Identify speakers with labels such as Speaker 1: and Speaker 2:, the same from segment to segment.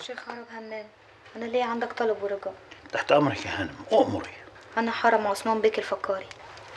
Speaker 1: شيخ عرب همام انا ليه عندك طلب ورجاء
Speaker 2: تحت امرك يا هانم اؤمري
Speaker 1: انا حرم عثمان بيك الفكاري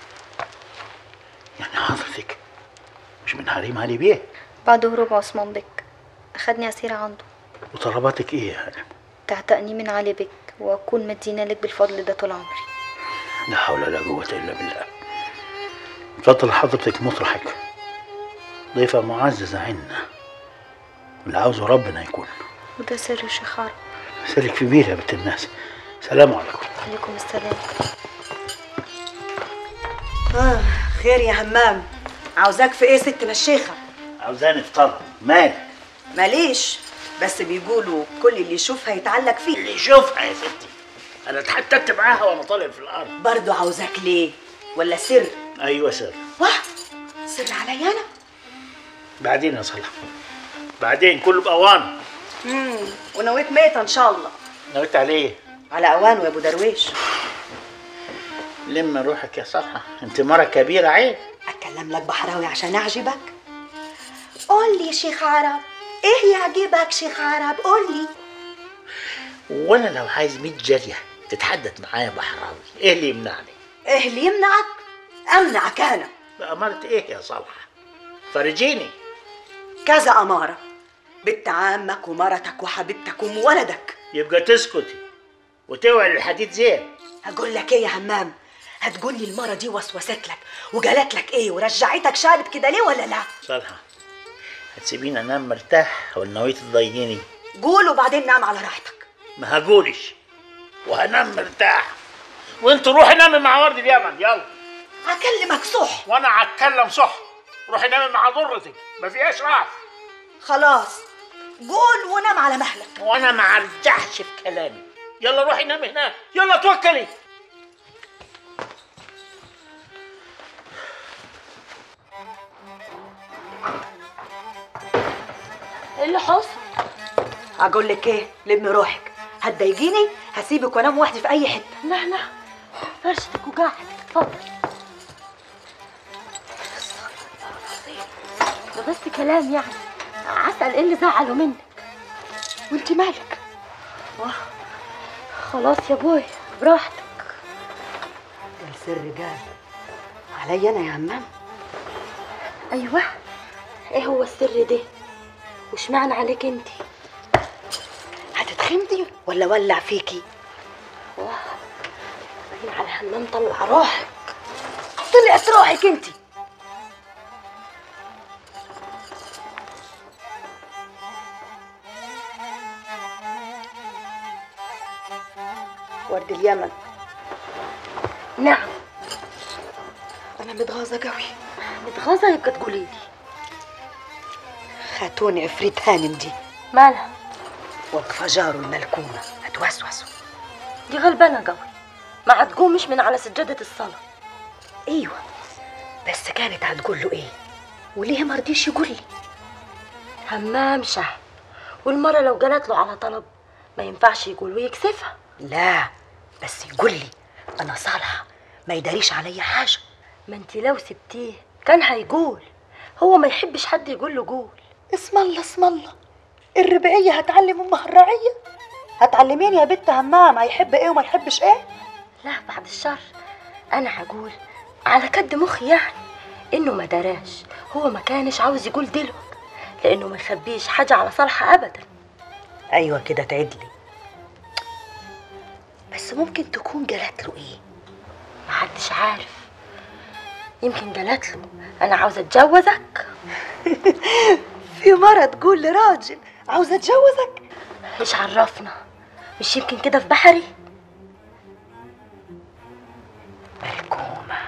Speaker 2: يعني حضرتك مش من حريم علي بيه
Speaker 1: بعد هروب عثمان بيك اخدني اسيرة عنده
Speaker 2: وطلباتك ايه يا هانم
Speaker 1: تعتقني من علي بيك واكون مدينة لك بالفضل ده طول عمري
Speaker 2: لا حول ولا قوة الا بالله اتفضل حضرتك مطرحك ضيفة معززة عنا اللي عاوزه ربنا يكون
Speaker 1: وده سر يا شيخ عرب
Speaker 2: سلك في بير يا بنت الناس سلام عليكم
Speaker 1: عليكم السلام
Speaker 3: آه خير يا همام عاوزاك في ايه ست مشيخة
Speaker 2: عاوزاني في طلب مالك
Speaker 3: ماليش بس بيقولوا كل اللي يشوفها يتعلق فيه
Speaker 2: اللي يشوفها يا ستي انا اتحتت معاها وانا طالع في الارض
Speaker 3: برضو عاوزاك ليه ولا سر
Speaker 2: ايوه سر
Speaker 3: واه سر عليا انا
Speaker 2: بعدين يا صلاح بعدين كله باوان
Speaker 3: امم ونويت ميتة ان شاء الله
Speaker 2: نويت عليه
Speaker 3: على اوان ويا ابو درويش
Speaker 2: لما روحك يا صلاح انت مرة كبيرة عيب
Speaker 3: اتكلم لك بحراوي عشان اعجبك قول لي شيخ عرب ايه يعجبك شيخ عرب قول لي
Speaker 2: وانا لو عايز 100 جارية تتحدث معايا بحراوي ايه اللي يمنعني
Speaker 3: ايه اللي يمنعك امنعك انا
Speaker 2: بأمارة ايه يا صالحة فرجيني
Speaker 3: كذا اماره بنت عمك ومرتك وحبيبتك وولدك
Speaker 2: يبقى تسكتي وتوعي الحديد زين
Speaker 3: هقول لك ايه يا همام هتقول لي المره دي وسوست لك وقالت لك ايه ورجعتك شارب كده ليه ولا لا
Speaker 2: صالحة هتسيبيني انام مرتاح ولا نويت تضايقيني
Speaker 3: قول وبعدين نام على راحتك
Speaker 2: ما هقولش وهنام مرتاح وانت روحي نامي مع ورد اليمن يلا
Speaker 3: هكلمك صح
Speaker 2: وانا هتكلم صح روحي نامي مع ضرتك ما فيهاش راح
Speaker 3: خلاص قول ونام على مهلك
Speaker 2: وانا ما ارجعش في كلامي يلا روحي نامي هناك يلا توكلي
Speaker 4: ايه اللي حصل؟
Speaker 3: هقول لك ايه لم روحك هتضايقيني هسيبك وانام وحدي في اي حته
Speaker 4: لا لا فرشتك وقعدك اتفضل ده بس كلام يعني عسل ايه اللي زعله منك وانت مالك آه، خلاص يا بوي براحتك
Speaker 3: ده السر قال عليا انا يا همام
Speaker 4: ايوه ايه هو السر ده واشمعنى عليك انت
Speaker 3: هتتخمدي ولا ولع فيكي
Speaker 4: واه باين على همام طلع روحك
Speaker 3: طلعت روحك انت ورد اليمن
Speaker 4: نعم
Speaker 3: انا متغاظه قوي
Speaker 4: متغاظه يبقى تقولي لي
Speaker 3: خاتون عفريت هانم دي
Speaker 4: مالها
Speaker 3: واقفه جاره الملكومه هتوسوس
Speaker 4: دي غلبانه قوي ما هتقومش من على سجاده الصلاه
Speaker 3: ايوه بس كانت هتقول له ايه وليه ما رضيش يقول لي
Speaker 4: همام شهم والمرة لو جالت له على طلب ما ينفعش يقول ويكسفها
Speaker 3: لا بس يقول لي انا صالحه ما يداريش عليا حاجه
Speaker 4: ما انت لو سبتيه كان هيقول هو ما يحبش حد يقول له قول
Speaker 3: اسم الله اسم الله الربعيه هتعلم امها الرعيه هتعلميني يا بنت همام هيحب ايه وما يحبش ايه
Speaker 4: لا بعد الشر انا هقول على كد مخي يعني انه ما دراش هو ما كانش عاوز يقول دلوك لانه ما يخبيش حاجه على صالحه ابدا
Speaker 3: ايوه كده تعدلي بس ممكن تكون جالت له ايه
Speaker 4: محدش عارف يمكن جالت له انا عاوزه اتجوزك
Speaker 3: في مرة تقول لراجل عاوزة اتجوزك
Speaker 4: مش عرفنا مش يمكن كده في بحري
Speaker 3: ملكومة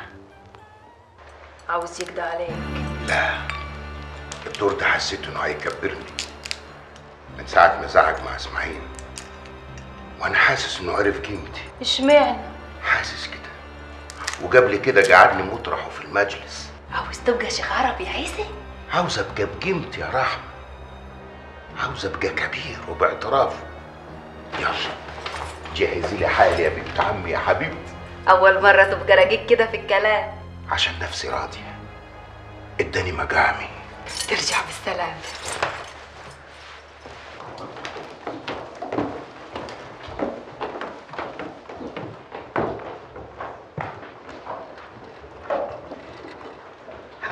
Speaker 3: عاوز يقضي عليك
Speaker 5: لا الدور ده حسيت انه هيكبرني من ساعة ما زعج مع اسماعيل وانا حاسس انه عرف قيمتي
Speaker 1: اشمعنى
Speaker 5: حاسس كده وقبل كده قعدني مطرحه في المجلس
Speaker 3: عاوز تبقى شيخ عربي يا عيسى
Speaker 5: عاوز ابقى بقيمتي يا رحمة عاوز ابقى كبير وباعترافه يلا جهزي لي حالي يا بنت عمي يا حبيبتي
Speaker 3: أول مرة تبقى رقيق كده في الكلام
Speaker 5: عشان نفسي راضية اداني مقامي
Speaker 3: ترجع بالسلام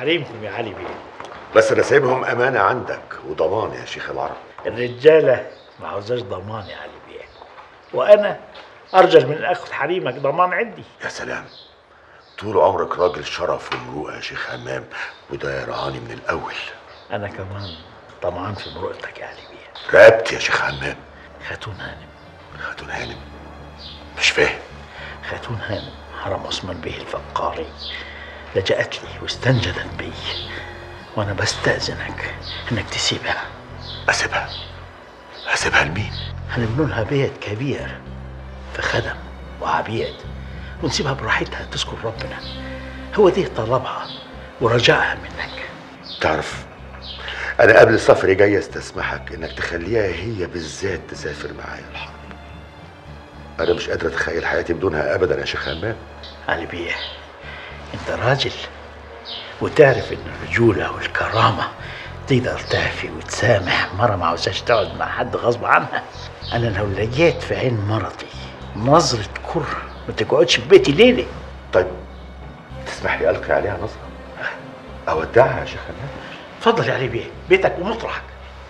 Speaker 2: حريمكم يا علي بيه
Speaker 5: بس انا سايبهم امانه عندك وضمان يا شيخ العرب
Speaker 2: الرجالة ما عاوزاش ضمان يا علي بيه وأنا أرجل من أخذ حريمك ضمان عندي
Speaker 5: يا سلام طول عمرك راجل شرف ومروءه يا شيخ همام وده يرعاني من الاول
Speaker 2: أنا كمان طمعان في مروءتك يا علي بيه
Speaker 5: رقبت يا شيخ همام
Speaker 2: خاتون هانم
Speaker 5: خاتون هانم مش فاهم
Speaker 2: خاتون هانم حرم عثمان بيه الفقاري لجأت لي واستنجدت بي وأنا بستأذنك إنك تسيبها
Speaker 5: اسيبها اسيبها لمين
Speaker 2: هنبنوا لها بيت كبير في خدم وعبيد ونسيبها براحتها تذكر ربنا هو دي طلبها ورجائها منك
Speaker 5: تعرف انا قبل سفري جاي استسمحك انك تخليها هي بالذات تسافر معايا الحرب انا مش قادر اتخيل حياتي بدونها ابدا يا شيخ همام
Speaker 2: علي بيه انت راجل وتعرف ان الرجولة والكرامة تقدر تعفي وتسامح مرة ما عاوزاش تقعد مع حد غصب عنها انا لو لقيت في عين مرتي نظرة كره ما تقعدش في بيتي ليلة
Speaker 5: طيب تسمح لي القي عليها نظره اودعها يا شيخ همام
Speaker 2: اتفضل يا علي بيه بيتك ومطرحك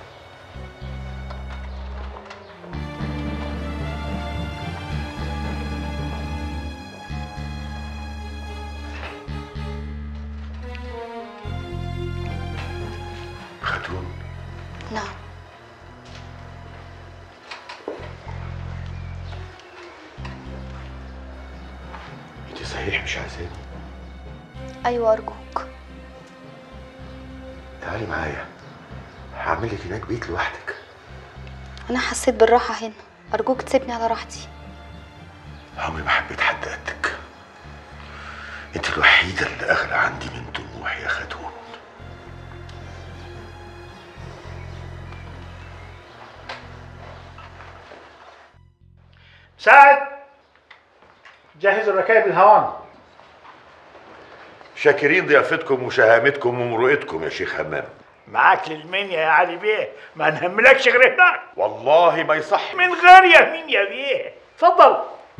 Speaker 5: خاتون
Speaker 1: نعم
Speaker 5: انت صحيح مش عايزاني
Speaker 1: أيوة أرجوك
Speaker 5: تعالي معايا هعمل لك هناك بيت لوحدك
Speaker 1: أنا حسيت بالراحة هنا أرجوك تسيبني على راحتي
Speaker 5: عمري ما حبيت حد قدك انت الوحيده اللي اغلى عندي من طموحي يا خاتون
Speaker 2: سعد جهز الركائب الهوان
Speaker 5: شاكرين ضيافتكم وشهامتكم ومروءتكم يا شيخ همام
Speaker 2: معاك للمنيا يا علي بيه ما نهملكش غير هناك
Speaker 5: والله ما يصح
Speaker 2: من غير يمين يا بيه اتفضل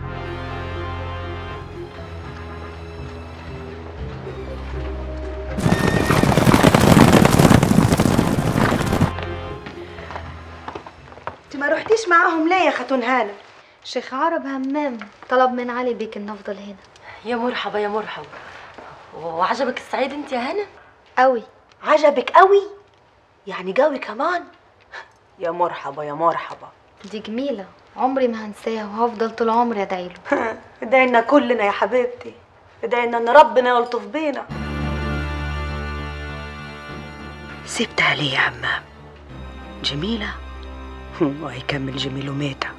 Speaker 3: انت ما رحتيش معاهم ليه يا خاتون هانم
Speaker 1: شيخ عرب همام طلب من علي بيك إن أفضل هنا
Speaker 4: يا مرحبا يا مرحبا وعجبك السعيد انت يا هنا
Speaker 1: أوي
Speaker 3: عجبك قوي يعني قوي كمان يا مرحبا يا مرحبا
Speaker 1: دي جميلة عمري ما هنساها وهفضل طول عمري أدعيله
Speaker 3: ادعي لنا كلنا يا حبيبتي ادعي لنا ان ربنا يلطف بينا سبتها ليه يا عمام جميلة وهيكمل جميل وميتة